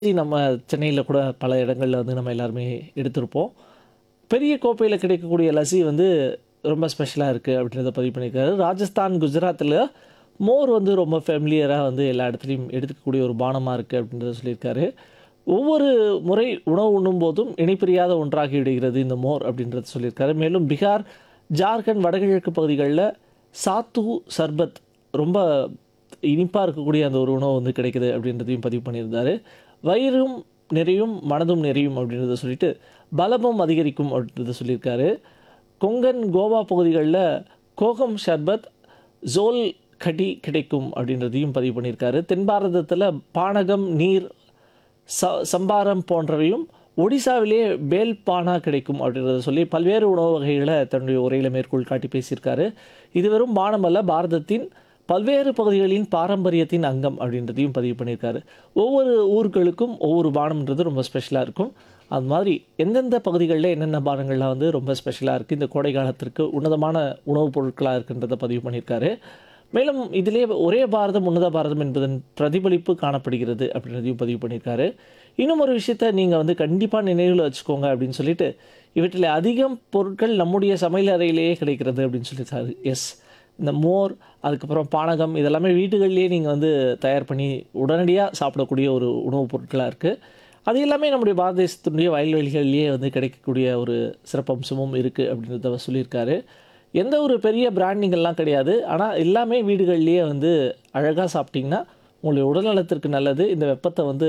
நம்ம சென்னையில கூட பல இடங்கள்ல வந்து நம்ம எல்லாருமே எடுத்திருப்போம். பெரிய கோப்பையில கிடைக்கக்கூடிய லஸ்ஸி வந்து ரொம்ப ஸ்பெஷலா இருக்கு அப்படின்றத பதிவு பண்ணியிருக்காரு. ராஜஸ்தான், குஜராத்ல மோர் வந்து ரொம்ப ஃபெமிலியரா வந்து எல்லா இடத்துலயும் எடுத்துக்கக்கூடிய ஒரு பானமா இருக்கு அப்படின்றத சொல்லியிருக்காரு. ஒவ்வொரு முறை உணவு உண்ணும்போதும் இணைபிரியாத ஒன்றாகி விடுகிறது இந்த மோர் அப்படின்றத சொல்லியிருக்காரு. மேலும் பீகார், ஜார்க்கண்ட் வடகிழக்கு பகுதிகள்ல சாத்து சர்பத் ரொம்ப இனிப்பா இருக்கக்கூடிய அந்த ஒரு உணவு வந்து கிடைக்குது அப்படின்றதையும் பதிவு பண்ணியிருந்தாரு. வயிறும் நிறையும், மனதும் நிறையும் அப்படின்றத சொல்லிட்டு, பலமும் அதிகரிக்கும் அப்படின்றத சொல்லியிருக்காரு. கொங்கன், கோவா பகுதிகள்ல கோகம் ஷர்பத், ஜோல் கடி கிடைக்கும் அப்படின்றதையும் பதிவு பண்ணியிருக்காரு. தென் பாரதத்தில பானகம், நீர், ச சம்பாரம் போன்றவையும் ஒடிசாவிலேயே பேல் பானா கிடைக்கும் அப்படின்றத சொல்லி பல்வேறு உணவு வகைகள தன்னுடைய உரையில மேற்கோள் காட்டி பேசியிருக்காரு. இது வெறும் பானம் அல்ல, பாரதத்தின் பல்வேறு பகுதிகளின் பாரம்பரியத்தின் அங்கம் அப்படின்றதையும் பதிவு பண்ணியிருக்காரு. ஒவ்வொரு ஊர்களுக்கும் ஒவ்வொரு பானம்ன்றது ரொம்ப ஸ்பெஷலா இருக்கும். அது மாதிரி எந்தெந்த பகுதிகள்ல என்னென்ன பானங்கள்லாம் வந்து ரொம்ப ஸ்பெஷலா இருக்கு, இந்த கோடை காலத்திற்கு உன்னதமான உணவுப் பொருட்களா இருக்குன்றத பதிவு பண்ணியிருக்காரு. மேலும் இதிலேயே ஒரே பாரதம் உன்னத பாரதம் என்பதன் பிரதிபலிப்பு காணப்படுகிறது அப்படின்றதையும் பதிவு பண்ணியிருக்காரு. இன்னும் ஒரு விஷயத்த நீங்க வந்து கண்டிப்பா நினைவுல வச்சுக்கோங்க அப்படின்னு சொல்லிட்டு, இவற்றில் அதிகம் பொருட்கள் நம்முடைய சமையல் அறையிலேயே கிடைக்கிறது அப்படின்னு சொல்லியிருக்காரு. எஸ். இந்த மோர், அதுக்கப்புறம் பானகம் இதெல்லாமே வீடுகள்லேயே நீங்க வந்து தயார் பண்ணி உடனடியா சாப்பிடக்கூடிய ஒரு உணவுப் பொருட்களா இருக்கு. அது எல்லாமே நம்முடைய பாரத தேசத்தினுடைய வயல்வெளிகள்லேயே வந்து கிடைக்கக்கூடிய ஒரு சிறப்பம்சமும் இருக்கு அப்படின்றத அவர் சொல்லியிருக்காரு. எந்த ஒரு பெரிய பிராண்டிங்கெல்லாம் கிடையாது. ஆனா எல்லாமே வீடுகள்லேயே வந்து அழகா சாப்பிட்டீங்கன்னா, உங்களுடைய உடல் நலத்திற்கு நல்லது. இந்த வெப்பத்த வந்து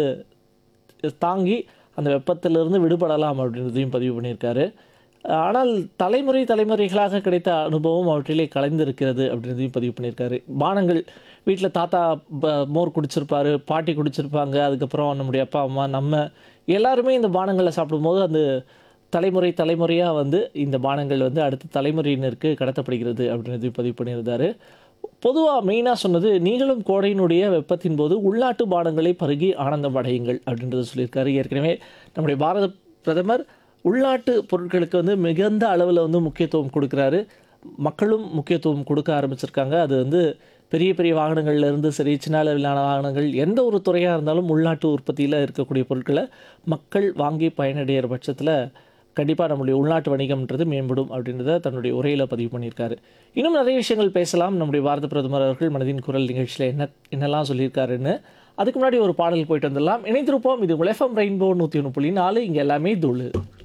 தாங்கி அந்த வெப்பத்திலிருந்து விடுபடலாம் அப்படின்றதையும் பதிவு பண்ணியிருக்காரு. ஆனால் தலைமுறை தலைமுறைகளாக கிடைத்த அனுபவம் அவற்றிலே கலந்திருக்கிறது அப்படின்றதையும் பதிவு பண்ணியிருக்காரு. பானங்கள் வீட்ல தாத்தா ப மோர் குடிச்சிருப்பாரு, பாட்டி குடிச்சிருப்பாங்க. அதுக்கப்புறம் நம்முடைய அப்பா, அம்மா, நம்ம எல்லாருமே இந்த பானங்கள சாப்பிடும்போது, அந்த தலைமுறை தலைமுறையா வந்து இந்த பானங்கள் வந்து அடுத்த தலைமுறையினருக்கு கடத்தப்படுகிறது அப்படின்றதையும் பதிவு பண்ணியிருந்தாரு. பொதுவா மெயினா சொன்னது, நீங்களும் கோடையினுடைய வெப்பத்தின் போது உள்நாட்டு பானங்களை பருகி ஆனந்தம் அடையுங்கள் அப்படின்றத சொல்லியிருக்காரு. ஏற்கனவே நம்முடைய பாரத பிரதமர் உள்நாட்டு பொருட்களுக்கு வந்து மிகுந்த அளவுல வந்து முக்கியத்துவம் குடுக்குறாரு. மக்களும் முக்கியத்துவம் கொடுக்க ஆரம்பிச்சிருக்காங்க. அது வந்து பெரிய பெரிய வாகனங்கள்ல இருந்து சரி, சின்ன அளவிலான வாகனங்கள் எந்த ஒரு துறையா இருந்தாலும் உள்நாட்டு உற்பத்தியில இருக்கக்கூடிய பொருட்கள மக்கள் வாங்கி பயனடையிற பட்சத்தில, கண்டிப்பா நம்முடைய உள்நாட்டு வணிகம்ன்றது மேம்படும் அப்படின்றத தன்னுடைய உரையில பதிவு பண்ணியிருக்காரு. இன்னும் நிறைய விஷயங்கள் பேசலாம். நம்முடைய பாரத பிரதமர் அவர்கள் மனதின் குரல் நிகழ்ச்சியில என்ன என்னெல்லாம் சொல்லியிருக்காருன்னு. அதுக்கு முன்னாடி ஒரு பாடல் போயிட்டு வந்துடலாம். இணைந்திருப்போம். இது உங்கள் எஃப்எம் ரெயின்போ 101.4 இங்க எல்லாமே தூளு.